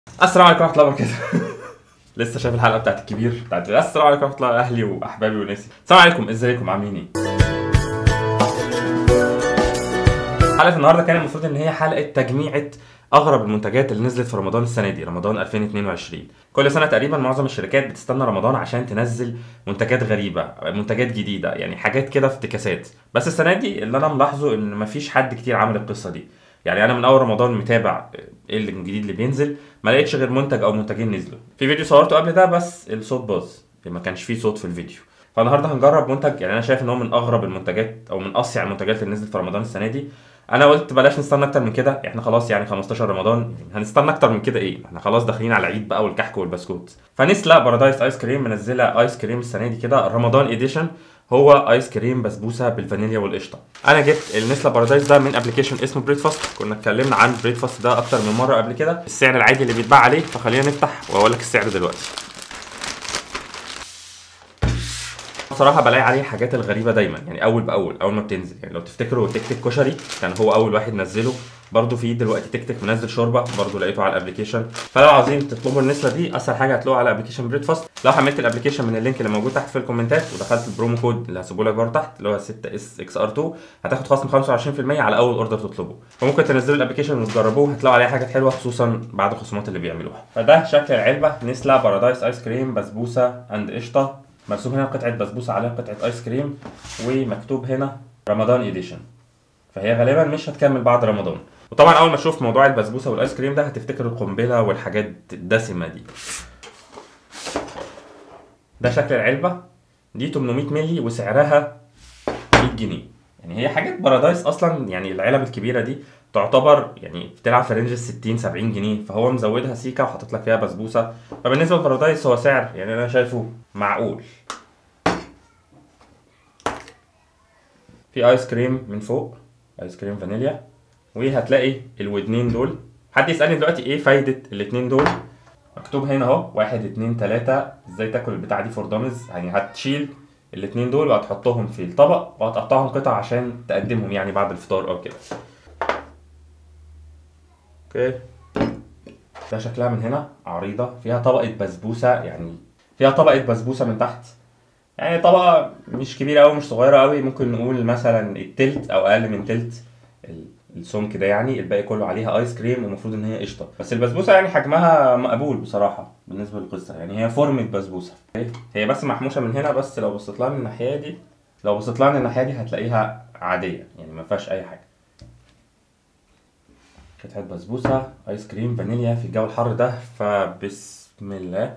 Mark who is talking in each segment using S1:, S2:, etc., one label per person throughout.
S1: السلام عليكم ورحمه الله وبركاته لسه شايف الحلقه بتاعت الكبير بتاعت السلام عليكم ورحمه الله اهلي واحبابي وناسي السلام عليكم ازيكم عاملين ايه حلقه النهارده كان المفروض ان هي حلقه تجميعه اغرب المنتجات اللي نزلت في رمضان السنه دي رمضان 2022 كل سنه تقريبا معظم الشركات بتستنى رمضان عشان تنزل منتجات غريبه منتجات جديده يعني حاجات كده افتكاسات بس السنه دي اللي انا ملاحظه ان مفيش حد كتير عمل القصه دي يعني انا من اول رمضان متابع ايه اللي الجديد اللي بينزل ما لقيتش غير منتج او منتجين نزلوا في فيديو صورته قبل ده بس الصوت باظ ما كانش فيه صوت في الفيديو فالنهارده هنجرب منتج يعني انا شايف ان هو من اغرب المنتجات او من اصيع المنتجات اللي نزلت في رمضان السنه دي انا قلت بلاش نستنى اكتر من كده احنا خلاص يعني 15 رمضان هنستنى اكتر من كده ايه احنا خلاص داخلين على العيد بقى والكحك والبسكوت فنسلا بارادايس ايس كريم منزله ايس كريم السنه دي كده رمضان اديشن هو ايس كريم بسبوسه بالفانيليا والقشطه انا جبت النسلا بارادايس ده من ابلكيشن اسمه بريكفاست كنا اتكلمنا عن بريكفاست ده اكتر من مره قبل كده السعر العادي اللي بيتباع عليه فخلينا نفتح واقول لك السعر دلوقتي بصراحة بلاقي عليه حاجات الغريبة دايما يعني أول بأول أول ما بتنزل يعني لو تفتكروا تيك تيك كشري كان هو أول واحد نزله برضه في دلوقتي تيك تيك منزل شوربة برضه لقيته على الابلكيشن فلو عايزين تطلبوا النسلة دي أسهل حاجة هتلاقوها على ابلكيشن بريد فاست لو حملت الابلكيشن من اللينك اللي موجود تحت في الكومنتات ودخلت البرومو كود اللي هسيبه لك برضه تحت اللي هو 6 اس اكس ار 2 هتاخد خصم 25% على أول أوردر تطلبه فممكن تنزلوا الابلكيشن وتجربوه هتلاقوا عليه حاجات حلوة خصوصا بعد الخصومات اللي بيعملوها فده شكل العلبة نسلة بارادايس ايس كريم بسبوسة اند قشطة مرسوم هنا قطعة بسبوسة عليها قطعة ايس كريم ومكتوب هنا رمضان اديشن فهي غالبا مش هتكمل بعد رمضان وطبعا اول ما تشوف موضوع البسبوسة والايس كريم ده هتفتكر القنبلة والحاجات الدسمة دي ده شكل العلبة دي 800 مللي وسعرها 100 جنيه يعني هي حاجات بارادايس اصلا يعني العلب الكبيرة دي تعتبر يعني بتلعب في رينج ال 60 70 جنيه فهو مزودها سيكا وحاطط لك فيها بسبوسه فبالنسبه لبارادايس هو سعر يعني انا شايفه معقول في ايس كريم من فوق ايس كريم فانيليا وهتلاقي الودنين دول حد يسالني دلوقتي ايه فايده الاتنين دول مكتوب هنا اهو واحد اتنين تلاتة ازاي تاكل البتاع دي فور دامز يعني هتشيل الاتنين دول وهتحطهم في الطبق وهتقطعهم قطع عشان تقدمهم يعني بعد الفطار او كده اوكي ده شكلها من هنا عريضة فيها طبقة بسبوسة يعني فيها طبقة بسبوسة من تحت يعني طبقة مش كبيرة أوي مش صغيرة أوي ممكن نقول مثلا التلت أو أقل من تلت ال- السمك ده يعني الباقي كله عليها ايس كريم ومفروض ان هي قشطه بس البسبوسه يعني حجمها مقبول بصراحه بالنسبه للقصه يعني هي فورمه بسبوسه هي بس محموشه من هنا بس لو بصيت لها من الناحيه دي لو بصيت لها من الناحيه دي هتلاقيها عاديه يعني ما فيهاش اي حاجه قطعة بسبوسة ايس كريم فانيليا في الجو الحر ده فبسم الله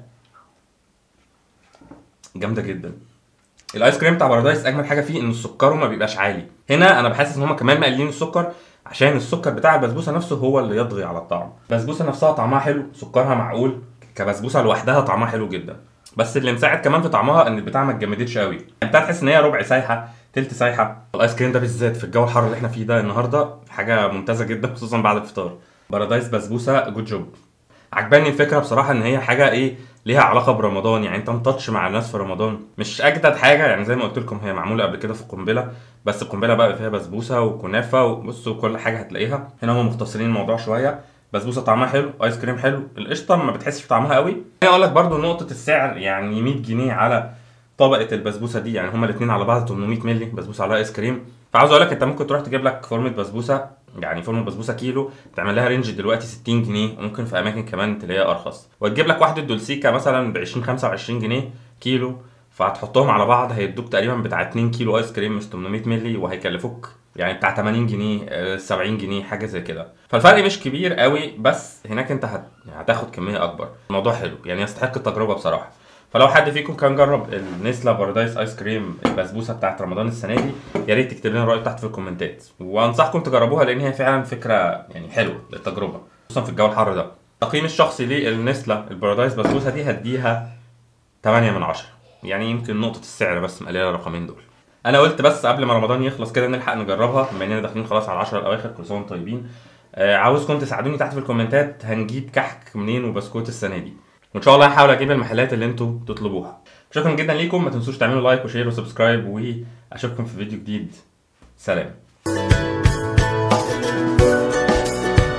S1: جامدة جدا الايس كريم بتاع بارادايس اجمل حاجة فيه ان سكره ما بيبقاش عالي هنا انا بحس ان هما كمان مقللين السكر عشان السكر بتاع البسبوسة نفسه هو اللي يطغي على الطعم البسبوسة نفسها طعمها حلو سكرها معقول كبسبوسة لوحدها طعمها حلو جدا بس اللي مساعد كمان في طعمها ان البتاع ما اتجمدتش قوي انت هتحس ان هي ربع سايحه تلت سايحه الايس كريم ده بالذات في الجو الحر اللي احنا فيه ده النهارده حاجه ممتازه جدا خصوصا بعد الفطار بارادايس بسبوسه جود جوب عجباني الفكره بصراحه ان هي حاجه ايه ليها علاقه برمضان يعني انت متاتش مع الناس في رمضان مش اجدد حاجه يعني زي ما قلت لكم هي معموله قبل كده في قنبله بس القنبله بقى فيها بسبوسه وكنافه وبصوا كل حاجه هتلاقيها هنا هم مختصرين الموضوع شويه بسبوسه طعمها حلو ايس كريم حلو القشطه ما بتحسش في طعمها قوي انا اقول لك برضو نقطه السعر يعني 100 جنيه على طبقه البسبوسه دي يعني هما الاثنين على بعض 800 مللي بسبوسه على ايس كريم فعاوز اقول لك انت ممكن تروح تجيب لك فورمه بسبوسه يعني فورمه بسبوسه كيلو تعمل لها رينج دلوقتي 60 جنيه وممكن في اماكن كمان تلاقيها ارخص وتجيب لك واحده دولسيكا مثلا ب 20 25 جنيه كيلو فهتحطهم على بعض هيدوك تقريبا بتاع 2 كيلو ايس كريم مش 800 مللي وهيكلفوك يعني بتاع 80 جنيه آه، 70 جنيه حاجه زي كده فالفرق مش كبير قوي بس هناك انت هت... يعني هتاخد كميه اكبر الموضوع حلو يعني يستحق التجربه بصراحه فلو حد فيكم كان جرب النسلا بارادايس ايس كريم البسبوسه بتاعت رمضان السنه دي يا ريت تكتب لنا رايك تحت في الكومنتات وانصحكم تجربوها لان هي فعلا فكره يعني حلوه للتجربه خصوصا في الجو الحر ده تقييمي الشخصي للنسلا البارادايس بسبوسه دي هديها 8 من 10 يعني يمكن نقطه السعر بس مقلله الرقمين دول انا قلت بس قبل ما رمضان يخلص كده نلحق نجربها بما اننا داخلين خلاص على 10 الاواخر كل سنه وانتم طيبين آه عاوزكم تساعدوني تحت في الكومنتات هنجيب كحك منين وبسكوت السنه دي وان شاء الله هحاول اجيب المحلات اللي انتوا تطلبوها شكرا جدا ليكم ما تنسوش تعملوا لايك وشير وسبسكرايب واشوفكم في فيديو جديد سلام